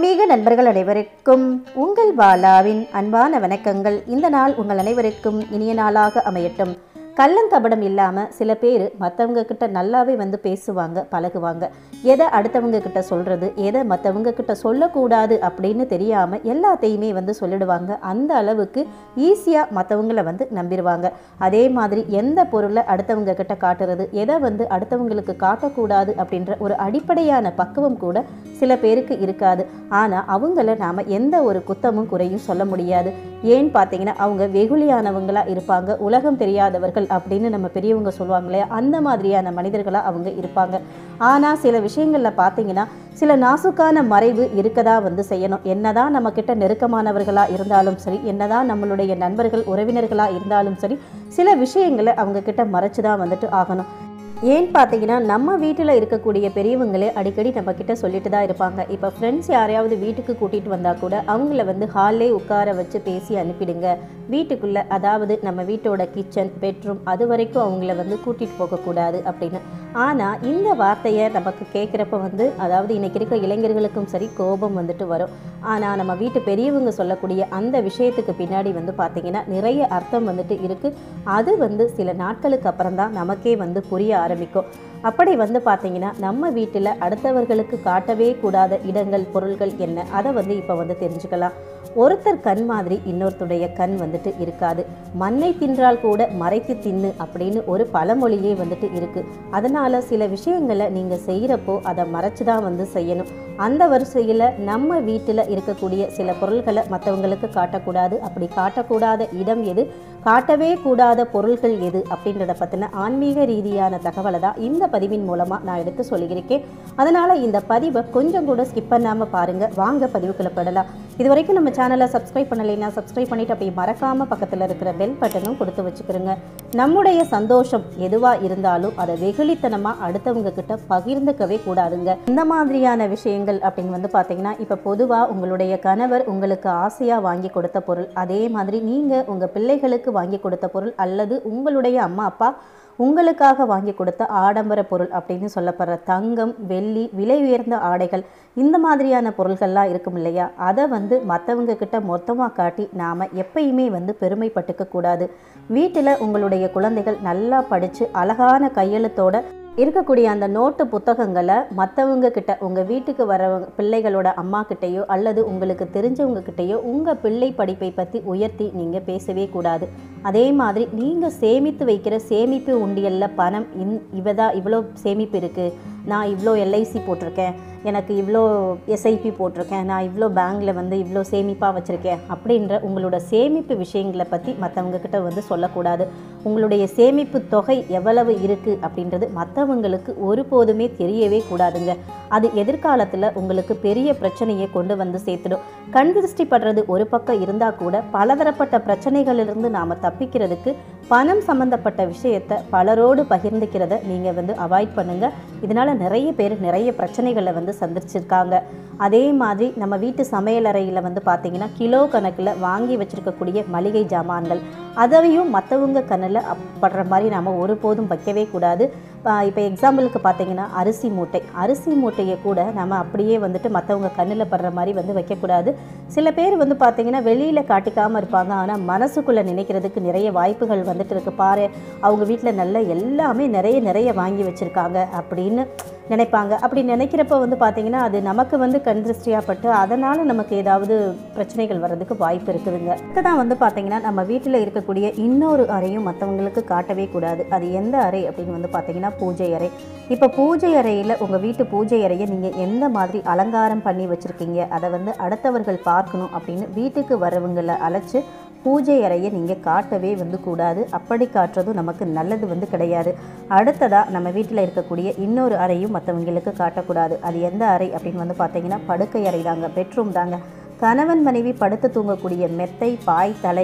ஆன்மீக நண்பர்கள் அனைவருக்கும் உங்கள் பாலாவின் அன்பான வணக்கங்கள் இந்த நாள் உங்கள் அனைவருக்கும் இனிய நாளாக அமையட்டும் கள்ளங்கபடம் இல்லாமல் சில பேர் மற்றவங்க கிட்ட நல்லாவே வந்து பேசுவாங்க பழகுவாங்க எதை அடுத்தவங்க கிட்ட சொல்கிறது எதை மற்றவங்க கிட்ட சொல்லக்கூடாது அப்படின்னு தெரியாமல் எல்லாத்தையுமே வந்து சொல்லிடுவாங்க அந்த அளவுக்கு ஈஸியாக மற்றவங்கள வந்து நம்பிடுவாங்க அதே மாதிரி எந்த பொருளை அடுத்தவங்க கிட்ட காட்டுறது எதை வந்து அடுத்தவங்களுக்கு காட்டக்கூடாது அப்படின்ற ஒரு அடிப்படையான பக்குவம் கூட சில பேருக்கு இருக்காது ஆனால் அவங்கள நாம் எந்த ஒரு குத்தமும் குறையும் சொல்ல முடியாது ஏன்னு பார்த்தீங்கன்னா அவங்க வெகுளியானவங்களா இருப்பாங்க உலகம் தெரியாதவர்கள் அப்படின்னு நம்ம பெரியவங்க சொல்லுவாங்க இல்லையா அந்த மாதிரியான மனிதர்களாக அவங்க இருப்பாங்க ஆனால் சில விஷயங்களில் பார்த்தீங்கன்னா சில நாசுக்கான மறைவு இருக்கதா வந்து செய்யணும் என்னதான் நம்ம கிட்ட நெருக்கமானவர்களாக இருந்தாலும் சரி என்னதான் நம்மளுடைய நண்பர்கள் உறவினர்களாக இருந்தாலும் சரி சில விஷயங்களை அவங்க கிட்ட மறைச்சு தான் வந்துட்டு ஆகணும் ஏன்னு பார்த்தீங்கன்னா நம்ம வீட்டில் இருக்கக்கூடிய பெரியவங்களே அடிக்கடி நம்ம கிட்ட சொல்லிட்டு தான் இருப்பாங்க இப்போ ஃப்ரெண்ட்ஸ் யாரையாவது வீட்டுக்கு கூட்டிகிட்டு வந்தால் கூட அவங்கள வந்து ஹால்லே உட்கார வச்சு பேசி அனுப்பிடுங்க வீட்டுக்குள்ளே அதாவது நம்ம வீட்டோட கிச்சன் பெட்ரூம் அது வரைக்கும் அவங்கள வந்து கூட்டிகிட்டு போகக்கூடாது அப்படின்னு ஆனால் இந்த வார்த்தையை நமக்கு கேட்குறப்ப வந்து அதாவது இன்றைக்கி இருக்க இளைஞர்களுக்கும் சரி கோபம் வந்துட்டு வரும் ஆனால் நம்ம வீட்டு பெரியவங்க சொல்லக்கூடிய அந்த விஷயத்துக்கு பின்னாடி வந்து பார்த்திங்கன்னா நிறைய அர்த்தம் வந்துட்டு இருக்குது அது வந்து சில நாட்களுக்கு அப்புறம் தான் நமக்கே வந்து புரிய ஆரம்பிக்கும் அப்படி வந்து பார்த்தீங்கன்னா நம்ம வீட்டில் அடுத்தவர்களுக்கு காட்டவே கூடாத இடங்கள் பொருள்கள் என்ன அதை வந்து இப்போ வந்து தெரிஞ்சுக்கலாம் ஒருத்தர் கண் மாதிரி இன்னொருத்தருடைய கண் வந்துட்டு இருக்காது மண்ணை தின்றால் கூட மறைத்து தின்னு அப்படின்னு ஒரு பழமொழியே வந்துட்டு இருக்குது அதனால் சில விஷயங்களை நீங்கள் செய்கிறப்போ அதை மறைச்சு தான் வந்து செய்யணும் அந்த வரிசையில் நம்ம வீட்டில் இருக்கக்கூடிய சில பொருள்களை மற்றவங்களுக்கு காட்டக்கூடாது அப்படி காட்டக்கூடாத இடம் எது காட்டவே கூடாத பொருள்கள் எது அப்படின்றத பற்றின ஆன்மீக ரீதியான தகவலை தான் இந்த பதிவின் மூலமாக நான் எடுத்து சொல்லியிருக்கேன் அதனால் இந்த பதிவை கொஞ்சம் கூட ஸ்கிப் பண்ணாமல் பாருங்கள் வாங்க பதிவுக்குள்ள படலாம் இது வரைக்கும் நம்ம சேனலை சப்ஸ்கிரைப் பண்ணலைன்னா சப்ஸ்கிரைப் பண்ணிட்டு அப்படியே மறக்காமல் பக்கத்தில் இருக்கிற பெல் பட்டனும் கொடுத்து வச்சுக்கிறோங்க நம்முடைய சந்தோஷம் எதுவாக இருந்தாலும் அதை வெகுளித்தனமாக அடுத்தவங்க கிட்ட பகிர்ந்துக்கவே கூடாதுங்க இந்த மாதிரியான விஷயங்கள் அப்படின்னு வந்து பார்த்தீங்கன்னா இப்போ பொதுவாக உங்களுடைய கணவர் உங்களுக்கு ஆசையாக வாங்கி கொடுத்த பொருள் அதே மாதிரி நீங்கள் உங்கள் பிள்ளைகளுக்கு வாங்கி கொடுத்த பொருள் அல்லது உங்களுடைய அம்மா அப்பா உங்களுக்காக வாங்கி கொடுத்த ஆடம்பர பொருள் அப்படின்னு சொல்லப்படுற தங்கம் வெள்ளி விலை உயர்ந்த ஆடைகள் இந்த மாதிரியான பொருள்கள்லாம் இருக்கும் இல்லையா அதை வந்து மற்றவங்க கிட்ட மொத்தமாக காட்டி நாம் எப்பயுமே வந்து பெருமைப்பட்டுக்க கூடாது வீட்டில் உங்களுடைய குழந்தைகள் நல்லா படித்து அழகான கையெழுத்தோட இருக்கக்கூடிய அந்த நோட்டு புத்தகங்களை மற்றவங்க கிட்ட உங்கள் வீட்டுக்கு வரவங்க பிள்ளைகளோட அம்மா கிட்டேயோ அல்லது உங்களுக்கு தெரிஞ்சவங்க கிட்டேயோ உங்கள் பிள்ளை படிப்பை பற்றி உயர்த்தி நீங்கள் பேசவே கூடாது அதே மாதிரி நீங்கள் சேமித்து வைக்கிற சேமிப்பு உண்டியலில் பணம் இன் இவதா இவ்வளோ சேமிப்பு இருக்குது நான் இவ்வளோ எல்ஐசி போட்டிருக்கேன் எனக்கு இவ்வளோ எஸ்ஐபி போட்டிருக்கேன் நான் இவ்வளோ பேங்க்கில் வந்து இவ்வளோ சேமிப்பாக வச்சுருக்கேன் அப்படின்ற உங்களோட சேமிப்பு விஷயங்களை பற்றி மற்றவங்க கிட்ட வந்து சொல்லக்கூடாது உங்களுடைய சேமிப்பு தொகை எவ்வளவு இருக்குது அப்படின்றது மற்றவங்களுக்கு ஒருபோதுமே தெரியவே கூடாதுங்க அது எதிர்காலத்தில் உங்களுக்கு பெரிய பிரச்சனையை கொண்டு வந்து சேர்த்துடும் கண் திருஷ்டி படுறது ஒரு பக்கம் இருந்தால் கூட பலதரப்பட்ட பிரச்சனைகளிலிருந்து நாம் தப்பிக்கிறதுக்கு பணம் சம்மந்தப்பட்ட விஷயத்தை பலரோடு பகிர்ந்துக்கிறத நீங்கள் வந்து அவாய்ட் பண்ணுங்கள் இதனால் நிறைய பேர் நிறைய பிரச்சனைகளை வந்து சந்திச்சிருக்காங்க அதே மாதிரி நம்ம வீட்டு சமையலறையில் வந்து பார்த்திங்கன்னா கிலோ கணக்கில் வாங்கி வச்சுருக்கக்கூடிய மளிகை ஜாமான்கள் அதையும் மற்றவங்க கண்ணில் படுற மாதிரி நாம் ஒருபோதும் வைக்கவே கூடாது இப்போ எக்ஸாம்பிளுக்கு பார்த்தீங்கன்னா அரிசி மூட்டை அரிசி மூட்டையை கூட நம்ம அப்படியே வந்துட்டு மற்றவங்க கண்ணில் படுற மாதிரி வந்து வைக்கக்கூடாது சில பேர் வந்து பார்த்திங்கன்னா வெளியில் காட்டிக்காமல் இருப்பாங்க ஆனால் மனசுக்குள்ளே நினைக்கிறதுக்கு நிறைய வாய்ப்புகள் வந்துட்டு இருக்கு பாரு அவங்க வீட்டில் நல்ல எல்லாமே நிறைய நிறைய வாங்கி வச்சுருக்காங்க அப்படின்னு நினைப்பாங்க அப்படி நினைக்கிறப்ப வந்து பார்த்திங்கன்னா அது நமக்கு வந்து கண் திருஷ்டியாகப்பட்டு அதனால் நமக்கு ஏதாவது பிரச்சனைகள் வர்றதுக்கு வாய்ப்பு இருக்குதுங்க தான் வந்து பார்த்திங்கன்னா நம்ம வீட்டில் இருக்கக்கூடிய இன்னொரு அறையும் மற்றவங்களுக்கு காட்டவே கூடாது அது எந்த அறை அப்படின்னு வந்து பார்த்திங்கன்னா பூஜை அறை இப்போ பூஜை அறையில் உங்கள் வீட்டு பூஜை அறையை நீங்கள் எந்த மாதிரி அலங்காரம் பண்ணி வச்சுருக்கீங்க அதை வந்து அடுத்தவர்கள் பார்க்கணும் அப்படின்னு வீட்டுக்கு வரவங்களை அழைச்சி பூஜை அறையை நீங்கள் காட்டவே வந்து கூடாது அப்படி காட்டுறதும் நமக்கு நல்லது வந்து கிடையாது அடுத்ததாக நம்ம வீட்டில் இருக்கக்கூடிய இன்னொரு அறையும் மற்றவங்களுக்கு காட்டக்கூடாது அது எந்த அறை அப்படின்னு வந்து பார்த்தீங்கன்னா படுக்கை அறை தாங்க பெட்ரூம் தாங்க கணவன் மனைவி படுத்து தூங்கக்கூடிய மெத்தை பாய் தலையணை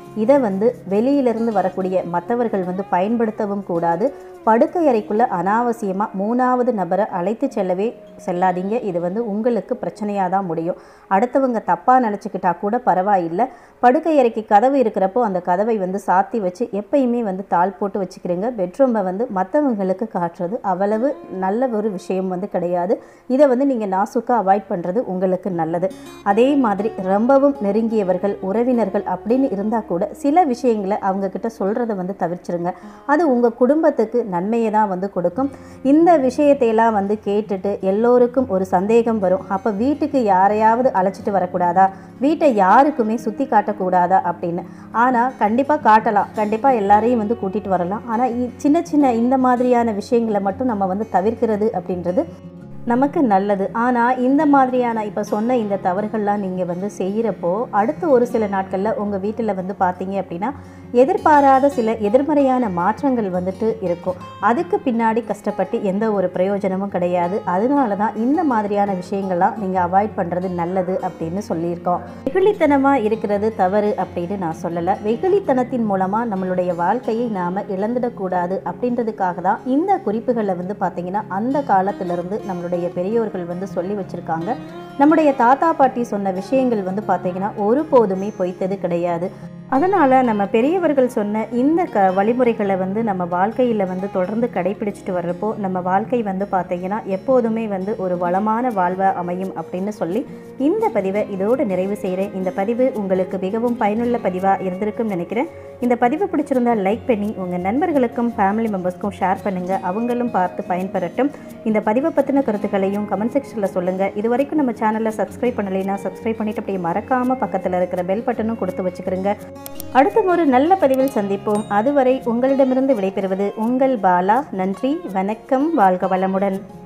இதை வந்து வெளியிலிருந்து வரக்கூடிய மற்றவர்கள் வந்து பயன்படுத்தவும் கூடாது படுக்கை அறைக்குள்ளே அனாவசியமாக மூணாவது நபரை அழைத்து செல்லவே செல்லாதீங்க இது வந்து உங்களுக்கு பிரச்சனையாக தான் முடியும் அடுத்தவங்க தப்பாக நினச்சிக்கிட்டா கூட பரவாயில்லை படுக்கை அறைக்கு கதவு இருக்கிறப்போ அந்த கதவை வந்து சாத்தி வச்சு எப்பயுமே வந்து தாள் போட்டு வச்சுக்கிறீங்க பெட்ரூமை வந்து மற்றவங்களுக்கு காட்டுறது அவ்வளவு நல்ல ஒரு விஷயம் வந்து கிடையாது இதை வந்து நீங்கள் நாசுக்காக அவாய்ட் பண்ணுறது உங்களுக்கு நல்லது அதே மாதிரி ரொம்பவும் நெருங்கியவர்கள் உறவினர்கள் அப்படின்னு இருந்தால் கூட சில விஷயங்களை அவங்கக்கிட்ட சொல்கிறத வந்து தவிர்ச்சிருங்க அது உங்கள் குடும்பத்துக்கு நன்மையை தான் வந்து கொடுக்கும் இந்த விஷயத்தையெல்லாம் வந்து கேட்டுட்டு எல்லோருக்கும் ஒரு சந்தேகம் வரும் அப்போ வீட்டுக்கு யாரையாவது அழைச்சிட்டு வரக்கூடாதா வீட்டை யாருக்குமே சுற்றி காட்டக்கூடாதா அப்படின்னு ஆனால் கண்டிப்பாக காட்டலாம் கண்டிப்பாக எல்லாரையும் வந்து கூட்டிகிட்டு வரலாம் ஆனால் சின்ன சின்ன இந்த மாதிரியான விஷயங்களை மட்டும் நம்ம வந்து தவிர்க்கிறது அப்படின்றது நமக்கு நல்லது ஆனால் இந்த மாதிரியான இப்போ சொன்ன இந்த தவறுகள்லாம் நீங்கள் வந்து செய்கிறப்போ அடுத்த ஒரு சில நாட்களில் உங்கள் வீட்டில் வந்து பார்த்தீங்க அப்படின்னா எதிர்பாராத சில எதிர்மறையான மாற்றங்கள் வந்துட்டு இருக்கும் அதுக்கு பின்னாடி கஷ்டப்பட்டு எந்த ஒரு பிரயோஜனமும் கிடையாது அதனால தான் இந்த மாதிரியான விஷயங்கள்லாம் நீங்கள் அவாய்ட் பண்ணுறது நல்லது அப்படின்னு சொல்லியிருக்கோம் வெகுளித்தனமாக இருக்கிறது தவறு அப்படின்னு நான் சொல்லலை வெகுளித்தனத்தின் மூலமாக நம்மளுடைய வாழ்க்கையை நாம் இழந்துடக்கூடாது அப்படின்றதுக்காக தான் இந்த குறிப்புகளை வந்து பார்த்திங்கன்னா அந்த காலத்திலிருந்து நம்மளுடைய பெரியோர்கள் வந்து சொல்லி வச்சுருக்காங்க நம்முடைய தாத்தா பாட்டி சொன்ன விஷயங்கள் வந்து பார்த்திங்கன்னா ஒருபோதுமே பொய்த்தது கிடையாது அதனால் நம்ம பெரியவர்கள் சொன்ன இந்த க வழிமுறைகளை வந்து நம்ம வாழ்க்கையில் வந்து தொடர்ந்து கடைபிடிச்சிட்டு வர்றப்போ நம்ம வாழ்க்கை வந்து பார்த்திங்கன்னா எப்போதுமே வந்து ஒரு வளமான வாழ்வாக அமையும் அப்படின்னு சொல்லி இந்த பதிவை இதோடு நிறைவு செய்கிறேன் இந்த பதிவு உங்களுக்கு மிகவும் பயனுள்ள பதிவாக இருந்திருக்கும்னு நினைக்கிறேன் இந்த பதிவு பிடிச்சிருந்தா லைக் பண்ணி உங்கள் நண்பர்களுக்கும் ஃபேமிலி மெம்பர்ஸ்க்கும் ஷேர் பண்ணுங்கள் அவங்களும் பார்த்து பயன்பெறட்டும் இந்த பதிவை பற்றின கருத்துக்களையும் கமெண்ட் செக்ஷனில் சொல்லுங்கள் இது வரைக்கும் நம்ம சேனலை சப்ஸ்கிரைப் பண்ணலைன்னா சப்ஸ்கிரைப் பண்ணிட்டு அப்படியே மறக்காமல் பக்கத்தில் இருக்கிற பெல் பட்டனும் கொடுத்து வச்சுக்கிறோங்க அடுத்த ஒரு நல்ல பதிவில் சந்திப்போம் அதுவரை உங்களிடமிருந்து விடைபெறுவது உங்கள் பாலா நன்றி வணக்கம் வாழ்க வளமுடன்